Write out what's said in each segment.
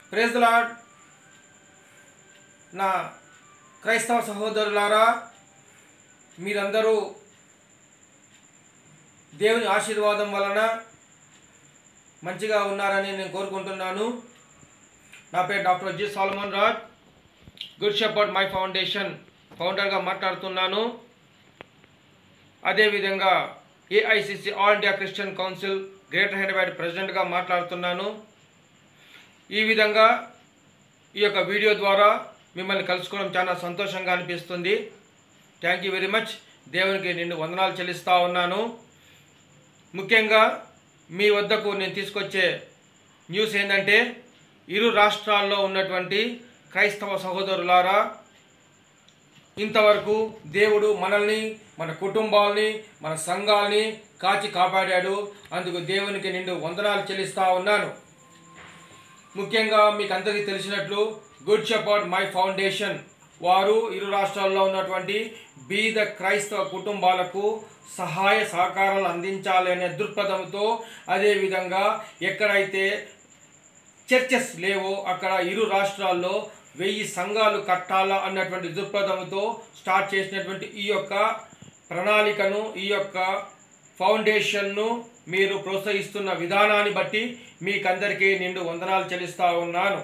praise lord నా క్రైస్తవ సహోదరులారా మీరందరూ దేవుని ఆశీర్వాదం వలన మంచిగా ఉన్నారని నేను కోరుకుంటున్నాను నా పేరు doctor G Solomon Raj good shepherd my foundation ఫౌండర్గా మాట్లాడుతున్నాను అదేవిధంగా AICC all India Christian council greater Hyderabad ప్రెసిడెంట్గా మాట్లాడుతున్నాను ఈ విధంగా ఈ యొక్క వీడియో ద్వారా మిమ్మల్ని కలుసుకోవడం చాలా సంతోషంగా అనిపిస్తుంది థ్యాంక్ యూ వెరీ మచ్ దేవునికి నిన్ను వందనాలు చెల్లిస్తూ ఉన్నాను ముఖ్యంగా మీ వద్దకు నేను తీసుకొచ్చే న్యూస్ ఏంటంటే ఇరు రాష్ట్రాల్లో ఉన్నటువంటి క్రైస్తవ సహోదరులారా ఇంతవరకు దేవుడు మనల్ని మన కుటుంబాల్ని మన సంఘాల్ని కాచి కాపాడాడు అందుకు దేవునికి నిండు వందనాలు చెల్లిస్తా ఉన్నాను ముఖ్యంగా మీకు అందరికీ తెలిసినట్లు గుడ్ షెపర్డ్ మై ఫౌండేషన్ వారు ఇరు రాష్ట్రాల్లో ఉన్నటువంటి బీద క్రైస్తవ కుటుంబాలకు సహాయ సహకారాలు అందించాలి అనే దృక్పథంతో అదేవిధంగా ఎక్కడైతే చర్చెస్ లేవో అక్కడ ఇరు రాష్ట్రాల్లో వెయ్యి సంఘాలు కట్టాలా అన్నటువంటి దృక్పథంతో స్టార్ట్ చేసినటువంటి ఈ యొక్క ప్రణాళికను ఈ యొక్క ఫౌండేషన్ను మీరు ప్రోత్సహిస్తున్న విధానాన్ని బట్టి మీకందరికీ నిండు వందనాలు చెల్లిస్తా ఉన్నాను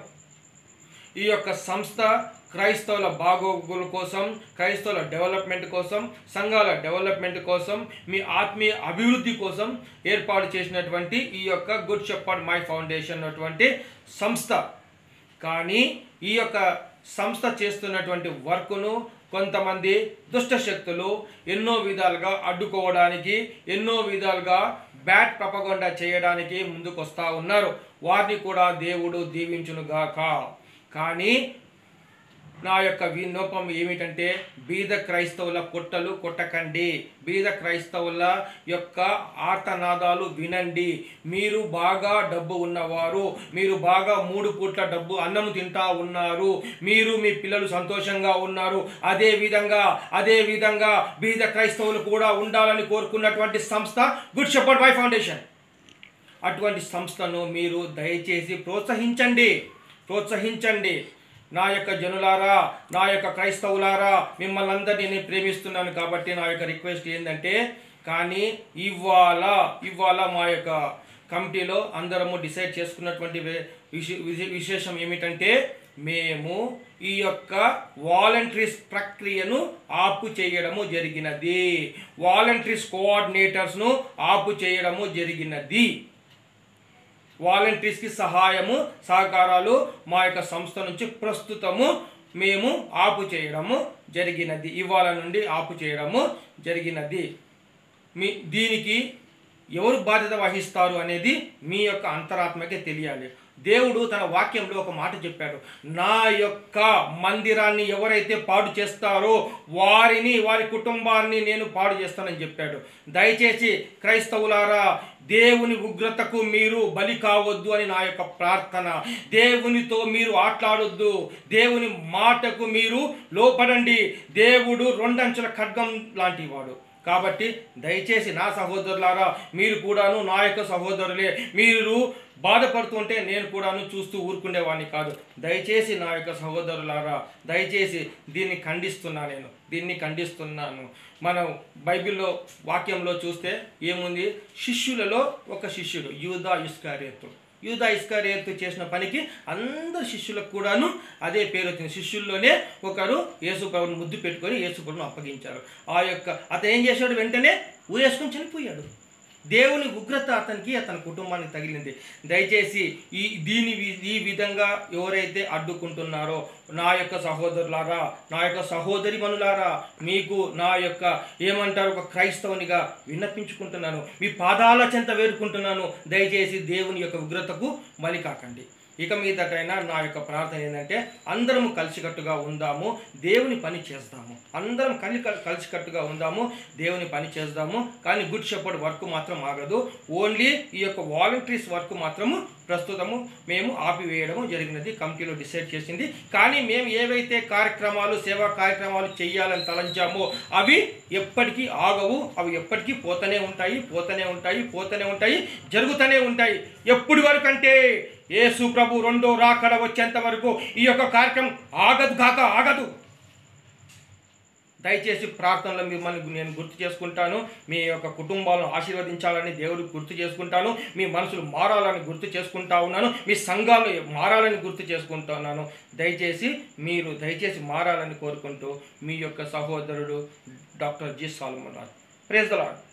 ఈ యొక్క సంస్థ క్రైస్తవుల బాగోగుల కోసం క్రైస్తవుల డెవలప్మెంట్ కోసం సంఘాల డెవలప్మెంట్ కోసం మీ ఆత్మీయ అభివృద్ధి కోసం ఏర్పాటు చేసినటువంటి ఈ యొక్క గుడ్ షెపర్డ్ మై ఫౌండేషన్ అటువంటి సంస్థ కానీ ఈ యొక్క సంస్థ చేస్తున్నటువంటి వర్క్ను కొంతమంది దుష్ట శక్తులు ఎన్నో విధాలుగా అడ్డుకోవడానికి ఎన్నో విధాలుగా బ్యాట్ ప్రపగొండ చేయడానికి ముందుకు వస్తూ ఉన్నారు వారిని కూడా దేవుడు దీవించునుగాక కానీ నా యొక్క విన్నోపం ఏమిటంటే బీద క్రైస్తవుల కొట్టలు కొట్టకండి బీద క్రైస్తవుల యొక్క ఆర్తనాదాలు వినండి మీరు బాగా డబ్బు ఉన్నవారు మీరు బాగా మూడు పూట్ల డబ్బు అన్నం తింటా ఉన్నారు మీరు మీ పిల్లలు సంతోషంగా ఉన్నారు అదే విధంగా అదే విధంగా బీద క్రైస్తవులు కూడా ఉండాలని కోరుకున్నటువంటి సంస్థ గుడ్ షెపర్డ్ మై ఫౌండేషన్ అటువంటి సంస్థను మీరు దయచేసి ప్రోత్సహించండి ప్రోత్సహించండి నా యొక్క జనులారా నా యొక్క క్రైస్తవులారా మిమ్మల్ని అందరినీ నేను ప్రేమిస్తున్నాను కాబట్టి నా యొక్క రిక్వెస్ట్ ఏంటంటే కానీ ఇవాళ ఇవాళ మా యొక్క కమిటీలో అందరము డిసైడ్ చేసుకున్నటువంటి వే- విశే- విశే- విశేషం ఏమిటంటే మేము ఈ యొక్క వాలంటరీస్ ప్రక్రియను ఆపు చేయడము జరిగినది వాలంటరీస్ కోఆర్డినేటర్స్ను ఆపు చేయడము జరిగినది వాలంటీర్స్కి సహాయము సహకారాలు మా యొక్క సంస్థ నుంచి ప్రస్తుతము మేము ఆపు చేయడము జరిగినది ఇవాళ నుండి ఆపు చేయడము జరిగినది మీ దీనికి ఎవరు బాధ్యత వహిస్తారు అనేది మీ యొక్క అంతరాత్మకే తెలియాలి దేవుడు తన వాక్యంలో ఒక మాట చెప్పాడు నా యొక్క మందిరాన్ని ఎవరైతే పాడు చేస్తారో వారిని వారి కుటుంబాన్ని నేను పాడు చేస్తానని చెప్పాడు దయచేసి క్రైస్తవులారా దేవుని ఉగ్రతకు మీరు బలి కావద్దు అని నా యొక్క ప్రార్థన దేవునితో మీరు ఆటలాడొద్దు దేవుని మాటకు మీరు లోపడండి దేవుడు రెండంచుల ఖడ్గం లాంటి వాడు కాబట్టి దయచేసి నా సహోదరులారా మీరు కూడాను నా యొక్క సహోదరులే మీరు బాధపడుతుంటే నేను కూడాను చూస్తూ ఊరుకునేవాడిని కాదు దయచేసి నా యొక్క సహోదరులారా దయచేసి దీన్ని ఖండిస్తున్నా నేను దీన్ని ఖండిస్తున్నాను మనం బైబిల్లో వాక్యంలో చూస్తే ఏముంది శిష్యులలో ఒక శిష్యుడు యూదా ఇస్కారియత్తు యూదా ఇస్కారియత్తు చేసిన పనికి అందరు శిష్యులకు కూడాను అదే పేరు వచ్చింది శిష్యుల్లోనే ఒకరు యేసుప్రభుని ముద్దు పెట్టుకొని యేసుప్రభుని అప్పగించారు ఆ యొక్క అతను ఏం చేశాడు వెంటనే ఊరేసుకొని చనిపోయాడు దేవుని ఉగ్రత అతనికి అతని కుటుంబానికి తగిలింది దయచేసి ఈ దీని వి- ఈ విధంగా ఎవరైతే అడ్డుకుంటున్నారో నా యొక్క సహోదరులారా నా యొక్క సహోదరి మనులారా మీకు నా యొక్క ఏమంటారు ఒక క్రైస్తవునిగా విన్నపించుకుంటున్నాను మీ పాదాల చెంత వేడుకుంటున్నాను దయచేసి దేవుని యొక్క ఉగ్రతకు బలి కాకండి ఇక మీదటైనా నా యొక్క ప్రార్థన ఏంటంటే అందరము కలిసికట్టుగా ఉందాము దేవుని పని చేస్తాము అందరం కలి కలిసికట్టుగా ఉందాము దేవుని పని చేద్దాము కానీ గుడ్ షెపర్డ్ వర్క్ మాత్రం ఆగదు ఓన్లీ ఈ యొక్క వాలంటీర్స్ వర్క్ మాత్రము ప్రస్తుతము మేము ఆపివేయడము జరిగినది కమిటీలో డిసైడ్ చేసింది కానీ మేము ఏవైతే కార్యక్రమాలు సేవా కార్యక్రమాలు చేయాలని తలంచామో అవి ఎప్పటికీ ఆగవు అవి ఎప్పటికీ పోతూనే ఉంటాయి పోతూనే ఉంటాయి పోతూనే ఉంటాయి జరుగుతూనే ఉంటాయి ఎప్పటి వరకు అంటే యేసు ప్రభు రెండో రాకడ వచ్చేంత వరకు ఈ యొక్క కార్యక్రమం ఆగదు కాక ఆగదు దయచేసి ప్రార్థనలో మిమ్మల్ని నేను గుర్తు చేసుకుంటాను మీ యొక్క కుటుంబాలను ఆశీర్వదించాలని దేవుడికి గుర్తు చేసుకుంటాను మీ మనసులు మారాలని గుర్తు చేసుకుంటా ఉన్నాను మీ సంఘాలు మారాలని గుర్తు చేసుకుంటున్నాను దయచేసి మీరు దయచేసి మారాలని కోరుకుంటూ మీ యొక్క సహోదరుడు doctor G Solomon Raj praise the lord